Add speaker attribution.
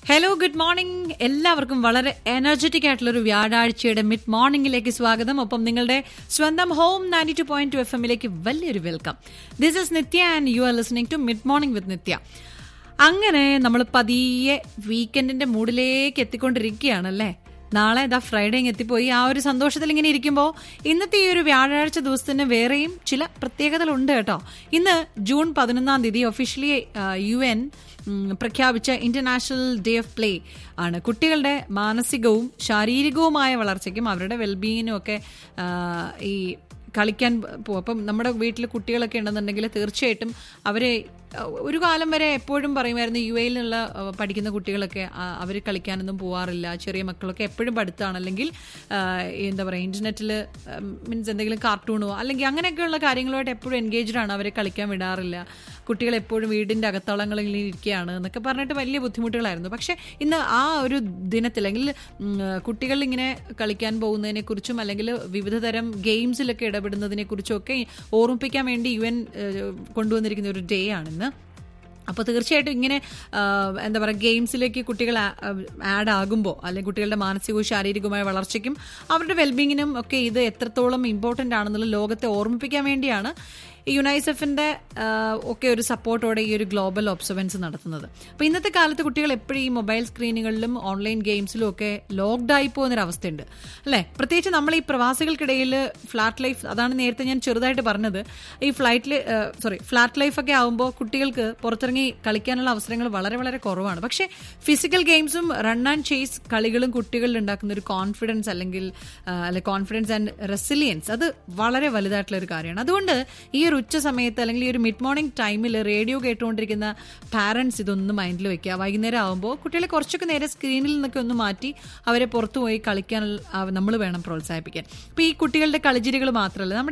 Speaker 1: hello good morning എല്ലാവർക്കും വളരെ energetic ആയിട്ടുള്ള ഒരു വ്യാഴാഴ്ചയുടെ മിഡ് മോർണിംഗിലേക്ക് സ്വാഗതം ഒപ്പം നിങ്ങളുടെ സ്വന്തം home ninety two point two F എമ്മിലേക്ക് വലിയൊരു welcome this is Nithya and you are listening to mid morning with Nithya അങ്ങനെ നമ്മൾ പതിയെ വീക്കെൻഡിന്റെ മൂഡിലേക്ക് എത്തിക്കൊണ്ടിരിക്കുകയാണല്ലേ നാളെ ഇതാ ഫ്രൈഡേ ഇങ്ങ് എത്തിപ്പോയി ആ ഒരു സന്തോഷത്തിൽ ഇങ്ങനെ ഇരിക്കുമ്പോൾ ഇന്നത്തെ ഈ ഒരു വ്യാഴാഴ്ച ദിവസത്തിന് വേറെയും ചില പ്രത്യേകതകളുണ്ട് കേട്ടോ ഇന്ന് ജൂൺ പതിനൊന്നാം തീയതി ഒഫീഷ്യലി യു എൻ പ്രഖ്യാപിച്ച ഇന്റർനാഷണൽ ഡേ ഓഫ് പ്ലേ ആണ് കുട്ടികളുടെ മാനസികവും ശാരീരികവുമായ വളർച്ചയ്ക്കും അവരുടെ വെൽബീയിനും ഒക്കെ ആ, ഈ കളിക്കാൻ പോകും അപ്പം നമ്മുടെ വീട്ടിൽ കുട്ടികളൊക്കെ ഉണ്ടെന്നുണ്ടെങ്കിൽ തീർച്ചയായിട്ടും അവരെ അഹ് ഒരു കാലം വരെ എപ്പോഴും പറയുമായിരുന്നു യു എയിൽ നിന്നുള്ള അഹ് പഠിക്കുന്ന കുട്ടികളൊക്കെ അവർ കളിക്കാനൊന്നും പോവാറില്ല ചെറിയ മക്കളൊക്കെ എപ്പോഴും പഠിത്തമാണ് അല്ലെങ്കിൽ ആഹ് എന്താ പറയുക ഇൻ്റർനെറ്റിൽ മീൻസ് എന്തെങ്കിലും കാർട്ടൂണോ അല്ലെങ്കിൽ അങ്ങനെയൊക്കെയുള്ള കാര്യങ്ങളുമായിട്ട് എപ്പോഴും എൻഗേജ്ഡ് ആണ് അവരെ കളിക്കാൻ വിടാറില്ല കുട്ടികൾ എപ്പോഴും വീടിൻ്റെ അകത്തളങ്ങളിൽ ഇരിക്കുകയാണ് എന്നൊക്കെ പറഞ്ഞിട്ട് വലിയ ബുദ്ധിമുട്ടുകളായിരുന്നു പക്ഷേ ഇന്ന് ആ ഒരു ദിനത്തിൽ അല്ലെങ്കിൽ ഉം, കുട്ടികൾ ഇങ്ങനെ കളിക്കാൻ പോകുന്നതിനെ കുറിച്ചും അല്ലെങ്കിൽ വിവിധ തരം ഗെയിംസിലൊക്കെ ഇടപെടുന്നതിനെ കുറിച്ചും ഒക്കെ ഓർമ്മിപ്പിക്കാൻ വേണ്ടി യു എൻ കൊണ്ടുവന്നിരിക്കുന്ന ഒരു ഡേ ആണ് ഇന്ന് അപ്പോൾ തീർച്ചയായിട്ടും ഇങ്ങനെ ആ, എന്താ പറയുക ഗെയിംസിലേക്ക് കുട്ടികൾ ആഡ് ആകുമ്പോൾ അല്ലെങ്കിൽ കുട്ടികളുടെ മാനസികവും ശാരീരികവുമായ വളർച്ചയ്ക്കും അവരുടെ വെൽബീങ്ങിനും ഒക്കെ ഇത് എത്രത്തോളം ഇമ്പോർട്ടൻ്റ് ആണെന്നുള്ള ലോകത്തെ ഓർമ്മിപ്പിക്കാൻ വേണ്ടിയാണ് ഈ യുനൈസെഫിന്റെ ആ, ഒക്കെ ഒരു സപ്പോർട്ടോടെ ഈ ഒരു ഗ്ലോബൽ ഒബ്സർവൻസ് നടത്തുന്നത് അപ്പോൾ ഇന്നത്തെ കാലത്ത് കുട്ടികൾ എപ്പോഴും ഈ മൊബൈൽ സ്ക്രീനുകളിലും ഓൺലൈൻ ഗെയിംസിലും ഒക്കെ ലോക്ക്ഡ് ആയി പോകുന്നൊരു അവസ്ഥയുണ്ട് അല്ലേ പ്രത്യേകിച്ച് നമ്മൾ ഈ പ്രവാസികൾക്കിടയിൽ ഫ്ലാറ്റ് ലൈഫ് അതാണ് നേരത്തെ ഞാൻ ചെറുതായിട്ട് പറഞ്ഞത് ഈ ഫ്ലൈറ്റിൽ സോറി ഫ്ലാറ്റ് ലൈഫ് ഒക്കെ ആകുമ്പോൾ കുട്ടികൾക്ക് പുറത്തിറങ്ങി കളിക്കാനുള്ള അവസരങ്ങൾ വളരെ വളരെ കുറവാണ് പക്ഷേ ഫിസിക്കൽ ഗെയിംസും റൺ ആൻഡ് ചേസ് കളികളും കുട്ടികളിൽ ഉണ്ടാക്കുന്ന ഒരു കോൺഫിഡൻസ് അല്ലെങ്കിൽ ആ, അല്ലെ കോൺഫിഡൻസ് ആൻഡ് റെസിലിയൻസ് അത് വളരെ വലുതായിട്ടുള്ള ഒരു കാര്യമാണ് അതുകൊണ്ട് ഈ ഒരു ഉച്ച സമയത്ത് അല്ലെങ്കിൽ ഈ ഒരു മിഡ് മോർണിംഗ് ടൈമിൽ റേഡിയോ കേട്ടുകൊണ്ടിരിക്കുന്ന പാരൻസ് ഇതൊന്ന് മൈൻഡിൽ വെക്കുക വൈകുന്നേരം ആകുമ്പോൾ കുട്ടികളെ കുറച്ചൊക്കെ നേരെ സ്ക്രീനിൽ നിന്നൊക്കെ ഒന്ന് മാറ്റി അവരെ പുറത്തു പോയി കളിക്കാൻ നമ്മൾ വേണം പ്രോത്സാഹിപ്പിക്കാൻ അപ്പോൾ ഈ കുട്ടികളുടെ കളിച്ചിരികൾ മാത്രമല്ല നമ്മുടെ